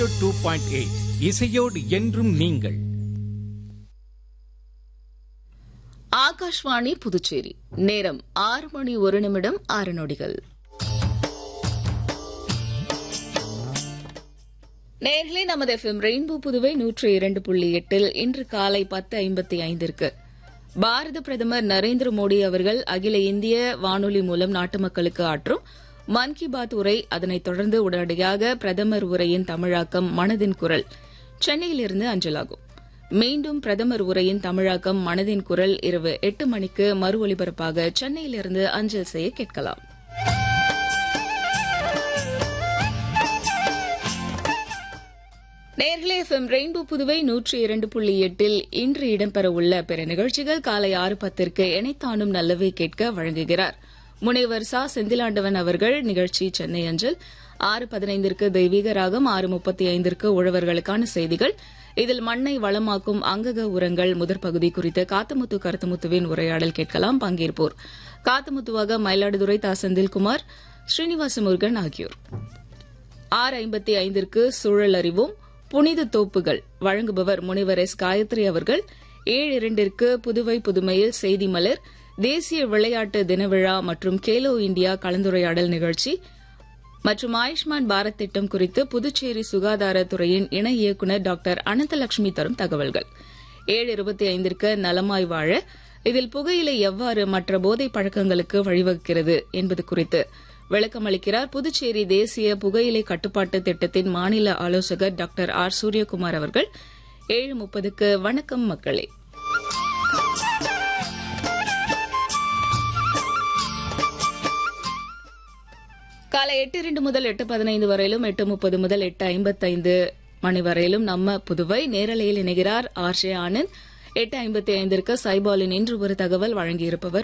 two point eight இசையோடு என்றும் நீங்கள் ஆகாஷ்வாணி புதுச்சேரி நேரம் ஆறு மணி ஒரு நிமிடம் ஆறு நொடிகள் நேர்களே நமது எஃப்எம் ரெயின்போ புதுவை நூற்று இரண்டு புள்ளி எட்டில் இன்று காலை பத்து ஐம்பத்தி ஐந்திற்கு பாரத பிரதமர் நரேந்திர மோடி அவர்கள் அகில இந்திய வானொலி மூலம் நாட்டு மக்களுக்கு ஆற்றும் மன் கி பாத் உரை அதனைத் தொடர்ந்து உடனடியாக பிரதமர் உரையின் தமிழாக்கம் மனதின் குரல் சென்னையிலிருந்து அஞ்சலாகும் மீண்டும் பிரதமர் உரையின் தமிழாக்கம் மனதின் குரல் இரவு எட்டு மணிக்கு மறு ஒலிபரப்பாக சென்னையிலிருந்து அஞ்சல் செய்ய கேட்கலாம் நேர்களே எஃப்எம் ரெயின்போ புதுவை நூற்றி இரண்டு புள்ளி எட்டில் இன்று இடம்பெறவுள்ள பிற நிகழ்ச்சிகள் காலை ஆறு பத்திற்கு இணைத்தானும் நல்லவை கேட்க வழங்குகிறார் முனைவர் சா செந்திலாண்டவன் அவர்கள் நிகழ்ச்சி சென்னை அஞ்சல் ஆறு பதினைந்திற்கு தெய்வீக ராகம் ஆறு முப்பத்தி ஐந்திற்கு உழவர்களுக்கான செய்திகள் இதில் மண்ணை வளமாக்கும் அங்கக உரங்கள் முதற் பகுதி குறித்து காத்தமுத்து கருத்தமுத்துவின் உரையாடல் கேட்கலாம் பங்கேற்போர் காத்தமுத்துவாக மயிலாடுதுறை தா செந்தில்குமார் ஸ்ரீனிவாச முருகன் ஆகியோர் ஆறு ஐம்பத்தி ஐந்திற்கு சூழல் அறிவோம் புனித தோப்புகள் வழங்குபவர் முனைவர் எஸ் காயத்ரி அவர்கள் ஏழு இரண்டிற்கு புதுவை புதுமையில் செய்தி மலர் தேசிய விளையாட்டு தின விழா மற்றும் கேலோ இந்தியா கலந்துரையாடல் நிகழ்ச்சி மற்றும் ஆயுஷ்மான் பாரத் திட்டம் குறித்து புதுச்சேரி சுகாதாரத்துறையின் இணை இயக்குநர் டாக்டர் அனந்தலட்சுமி தரும் தகவல்கள் ஏழு இருபத்தி ஐந்திற்கு நலமாய் வாழ இதில் புகையிலை எவ்வாறு மற்ற போதை பழக்கங்களுக்கு வழிவகுக்கிறது என்பது குறித்து விளக்கமளிக்கிறார் புதுச்சேரி தேசிய புகையிலை கட்டுப்பாட்டு திட்டத்தின் மாநில ஆலோசகர் டாக்டர் ஆர் சூரியகுமார் அவர்கள் ஏழு முப்பதுக்கு வணக்கம் மக்களே காலை எட்டு இரண்டு முதல் எட்டு பதினைந்து வரையிலும் எட்டு முப்பது முதல் எட்டு ஐம்பத்தைந்து மணி வரையிலும் நம்ம புதுவை நேரலையில் இணைகிறார் ஆர் ஜே ஆனந்த் எட்டு ஐம்பத்தி ஐந்திற்கு சைபாலின் இன்று ஒரு தகவல் வழங்கியிருப்பவர்